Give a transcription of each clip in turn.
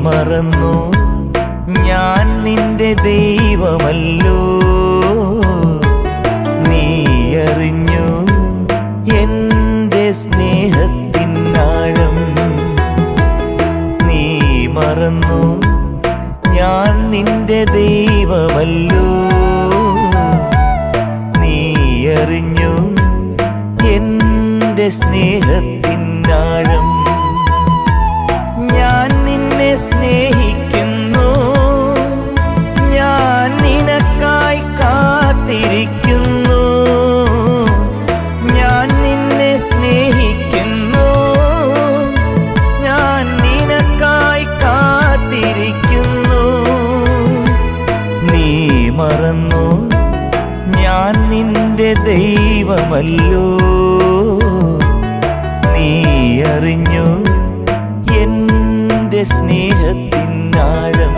മറന്നു ഞാൻ നിന്റെ ദൈവമല്ലോ നീ അറിഞ്ഞു എന്റെ സ്നേഹത്തിൻ ആഴം നീ മറന്നു ഞാൻ നിന്റെ ദൈവമല്ലോ നീ അറിഞ്ഞു എന്റെ സ്നേഹത്തിൻ ആഴം ഞാൻ നിന്നെ സ്നേഹിക്കുന്നു ഞാൻ നിനക്കായി കാത്തിരിക്കുന്നു ഞാൻ നിന്നെ സ്നേഹിക്കുന്നു ഞാൻ നിനക്കായി കാത്തിരിക്കുന്നു നീ മറന്നു ഞാൻ നിന്റെ ദൈവമല്ലോ നീ അറിഞ്ഞു എന്റെ സ്നേഹത്തിൻ ആഴം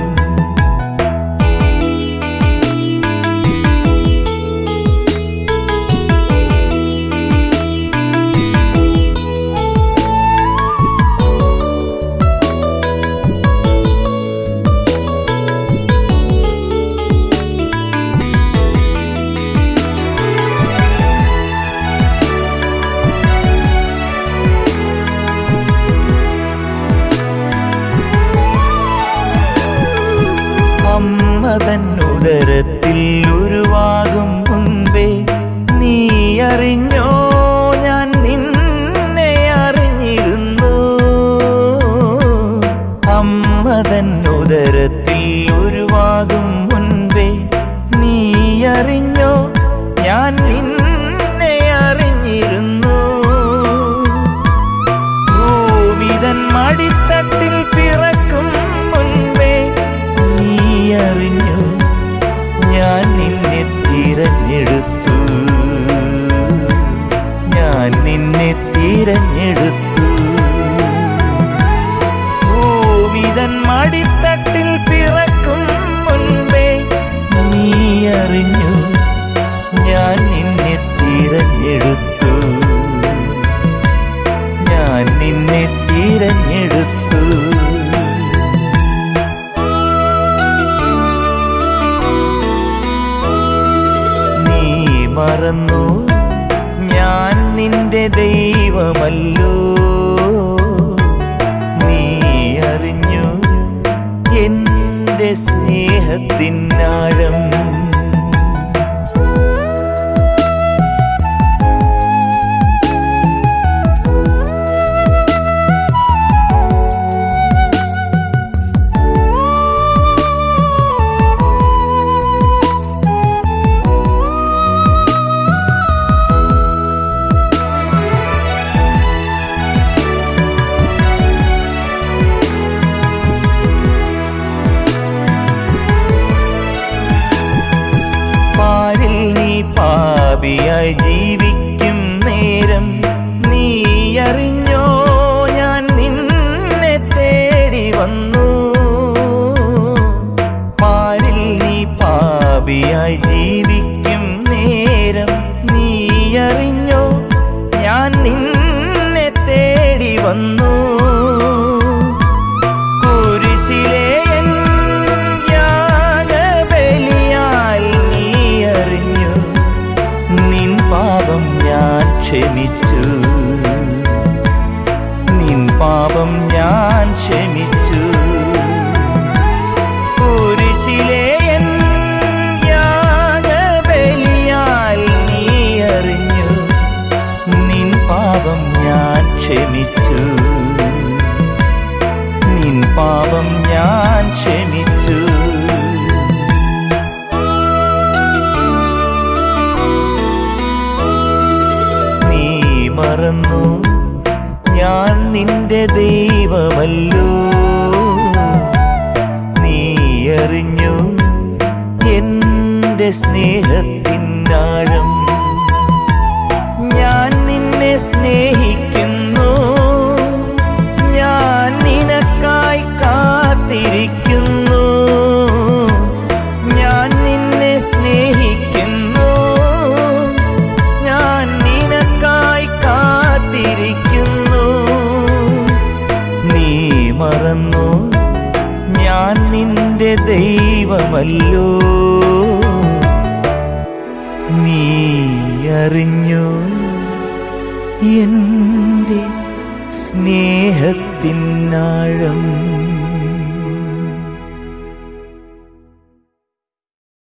അമ്മ തന്നുദരത്തിൽ ഉരുവാകും മുൻപേ നീ അറിഞ്ഞോ ഞാൻ നിന്നെ അറിഞ്ഞിരുന്നു അമ്മ തന്നുദരത്തിൽ ഉരുവാകും മുൻപേ നീ അറിഞ്ഞോ ഞാൻ നിന്നെ അറിഞ്ഞിരുന്നു ഭൂമിതൻ മടിത്തട്ടിൽ പിറക്കും മുൻപേ നീ അറിഞ്ഞു ഞാൻ നിന്നെ തിരഞ്ഞെടുത്തു ഞാൻ നിന്നെ തിരഞ്ഞെടുത്തു ഭൂമിതൻ മടിത്തട്ടിൽ പിറക്കും മുൻപേ നീ അറിഞ്ഞു ഞാൻ നിന്നെ തിരഞ്ഞെടുത്തു ഞാൻ നിന്നെ തിരഞ്ഞെടുത്തു നീ മറന്നു ഞാൻ നിന്റെ ദൈവമല്ലോ നീ അറിഞ്ഞു എന്റെ സ്നേഹത്തിൻ ആഴം പാരിൽ നീ പാപിയായി ജീവിക്കും നേരം നീ അറിഞ്ഞോ ഞാൻ നിന്നെ തേടി വന്നു പാരിൽ നീ പാപിയായി ജീവിക്കും നേരം നീ അറിഞ്ഞോ ഞാൻ നിന്നെ തേടി വന്നു കുരിശിലെ എൻ യാഗബലിയാൽ നീ അറിഞ്ഞു നിൻ പാപം ഞാൻ ക്ഷമിച്ചു നിൻ പാപം ഞാൻ ക്ഷമിച്ചു കുരിശിലെ എൻ യാഗബലിയാൽ നീ അറിഞ്ഞു നിൻ പാപം ഞാൻ ക്ഷമിച്ചു നിൻ പാപം ഞാൻ ക്ഷമിച്ചു നീ മറന്നു ഞാൻ നിന്റെ ദൈവമല്ലോ നീ അറിഞ്ഞു എന്റെ സ്നേഹത്തിൻ ആഴം ഞാൻ നിന്നെ സ്നേഹിക്കുന്നു ഞാൻ നിനക്കായി കാത്തിരിക്കുന്നു ഞാൻ നിന്നെ സ്നേഹിക്കുന്നു ഞാൻ നിനക്കായി കാത്തിരിക്കുന്നു നീ മറന്നു നിന്റെ സ്നേഹത്തിനാഴം